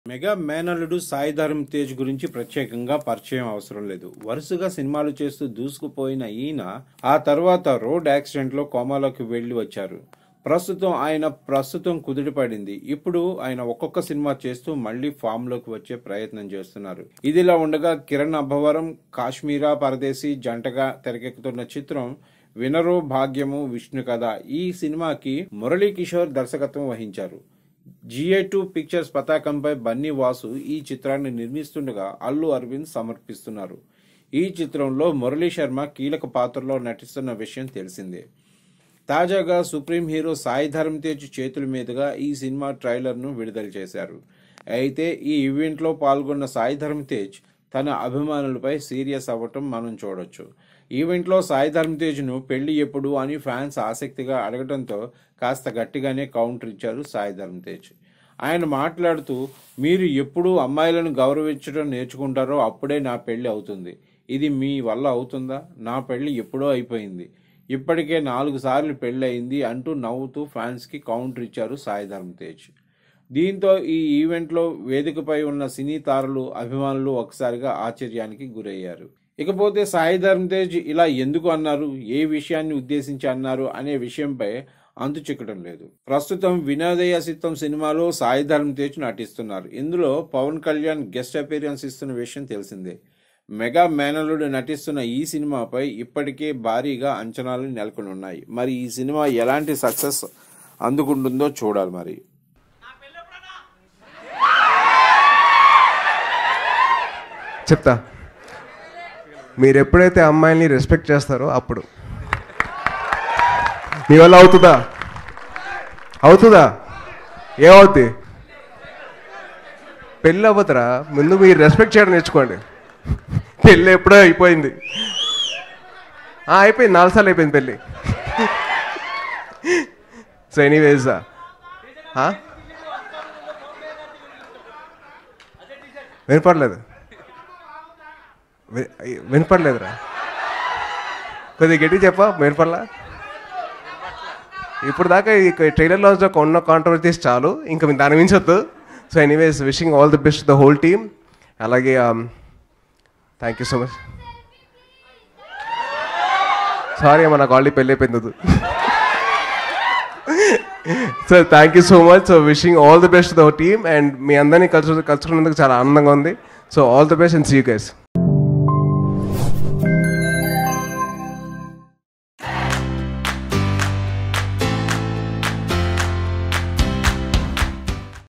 mega మేనల్లుడు సాయి ధరమ్ తేజ్ గురించి ప్రత్యేకంగా పరిచయం అవసరం లేదు వరుసగా సినిమాలు చేస్తూ దూసుకుపోయిన ఈయన ఆ తర్వాత రోడ్ యాక్సిడెంట్ లో కోమాలోకి వెళ్లి వచ్చారు ప్రస్తుతం ఆయన ప్రస్తుతం కుదిరిపడింది ఇప్పుడు ఆయన ఒక్కొక్క సినిమా చేస్తూ మళ్లీ ఫామ్ లోకి వచ్చే ప్రయత్నం చేస్తున్నారు ఇదిలా ఉండగా కిరణ్ అబ్బవరం కాశ్మీరా పరదేశీ జంటగా తెరకెక్కుతున్న చిత్రం వినరో భాగ్యము విష్ణు కథ ఈ సినిమాకి మురళీ కిషోర్ దర్శకత్వం వహించారు జిఏ టూ పిక్చర్స్ పతాకంపై బన్నీ వాసు ఈ చిత్రాన్ని నిర్మిస్తుండగా అల్లు అరవింద్ సమర్పిస్తున్నారు ఈ చిత్రంలో మురళీ శర్మ కీలక పాత్రలో నటిస్తున్న విషయం తెలిసిందే తాజాగా సుప్రీం హీరో సాయి ధరమ్ తేజ్ చేతుల మీదుగా ఈ సినిమా ట్రైలర్ను విడుదల చేశారు అయితే ఈ ఈవెంట్లో పాల్గొన్న సాయి ధరమ్ తేజ్ తన అభిమానులపై సీరియస్ అవ్వటం మనం చూడొచ్చు ఈవెంట్లో సాయి ధరమ్ తేజ్ను పెళ్లి ఎప్పుడు అని ఫ్యాన్స్ ఆసక్తిగా అడగడంతో కాస్త గట్టిగానే కౌంటర్ ఇచ్చారు సాయి ధరమ్ తేజ్ ఆయన మాట్లాడుతూ మీరు ఎప్పుడు అమ్మాయిలను గౌరవించడం నేర్చుకుంటారో అప్పుడే నా పెళ్లి అవుతుంది ఇది మీ వల్ల అవుతుందా నా పెళ్లి ఎప్పుడో అయిపోయింది ఇప్పటికే నాలుగు సార్లు పెళ్లి అయింది అంటూ నవ్వుతూ ఫ్యాన్స్కి కౌంటర్ ఇచ్చారు సాయి ధరమ్ తేజ్ దీంతో ఈ ఈవెంట్లో వేదికపై ఉన్న సినీ తారలు అభిమానులు ఒకసారిగా ఆశ్చర్యానికి గురయ్యారు ఇకపోతే సాయి ధరమ్ తేజ్ ఇలా ఎందుకు అన్నారు ఏ విషయాన్ని ఉద్దేశించి అన్నారు అనే విషయంపై అంతు చిక్కడం లేదు ప్రస్తుతం వినోదయ సిత్తం సినిమాలో సాయి ధరమ్ తేజ్ నటిస్తున్నారు ఇందులో పవన్ కళ్యాణ్ గెస్ట్ అపీరియన్స్ ఇస్తున్న విషయం తెలిసిందే మెగా మేనలుడు నటిస్తున్న ఈ సినిమాపై ఇప్పటికే భారీగా అంచనాలు నెలకొని ఉన్నాయి మరి ఈ సినిమా ఎలాంటి సక్సెస్ అందుకుంటుందో చూడాలి మరి చెప్తా మీరు ఎప్పుడైతే అమ్మాయిల్ని రెస్పెక్ట్ చేస్తారో అప్పుడు మీ వల్ల అవుతుందా అవుతుందా ఏమవుద్ది పెళ్ళి అవ్వదురా ముందు మీరు రెస్పెక్ట్ చేయడం నేర్చుకోండి పెళ్ళి ఎప్పుడో అయిపోయింది ఆ, అయిపోయింది నాలుగు సార్లు అయిపోయింది పెళ్ళి సో ఎనీవేస్ వినపడలేదు వి- వినపడలేదురా కొద్దిగా గట్టి చెప్పా వినపడలా ఇప్పుడు దాకా ఈ ట్రైలర్ లాంచ్ ఒక ఉన్న కాంట్రవర్సీస్ చాలు ఇంకా మీరు దాని మించొద్దు so anyways wishing all the best the whole team అలాగే thank you so much sorry అమ్మ నాకు ఆల్రెడీ పెళ్ళి అయిపోయింది so thank you so much so wishing all the best the team and మీ అందరినీ కలుసు కలుసుకున్నందుకు చాలా ఆనందంగా ఉంది so all the best and see you guys